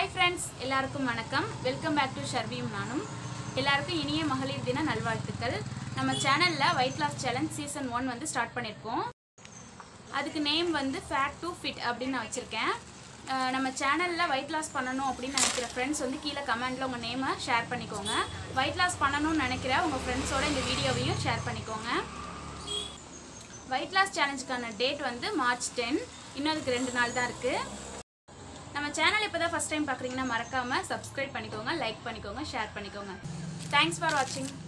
hi friends எல்லாருக்கும் வணக்கம் welcome back to ஷர்வியும் நானும் எல்லாருக்கும் இனிய மகளிர் தின நல்வாழ்த்துக்கள் நம்ம சேனலில் weight loss challenge season one வந்து ஸ்டார்ட் பண்ணியிருக்கோம் அதுக்கு நேம் வந்து ஃபேட் டு ஃபிட் அப்படின்னு நான் வச்சுருக்கேன் அஹ் நம்ம சேனலில் வெயிட் லாஸ் பண்ணணும் அப்படின்னு நினைக்கிற ஃப்ரெண்ட்ஸ் வந்து கீழே கமெண்ட்டில் உங்கள் நேமை ஷேர் பண்ணிக்கோங்க வெயிட் லாஸ் பண்ணணும்னு நினைக்கிற உங்கள் ஃப்ரெண்ட்ஸோட இந்த வீடியோவையும் ஷேர் பண்ணிக்கோங்க வெயிட் லாஸ் சேலஞ்சுக்கான டேட் வந்து மார்ச் டென் இன்னும் அதுக்கு ரெண்டு நாள் தான் இருக்குது நம்ம சேனல் இப்போ தான் ஃபஸ்ட் டைம் பார்க்குறீங்கன்னா மறக்காமல் சப்ஸ்கிரைப் பண்ணிக்கோங்க லைக் பண்ணிக்கோங்க ஷேர் பண்ணிக்கோங்க தேங்க்ஸ் ஃபார் வாட்சிங்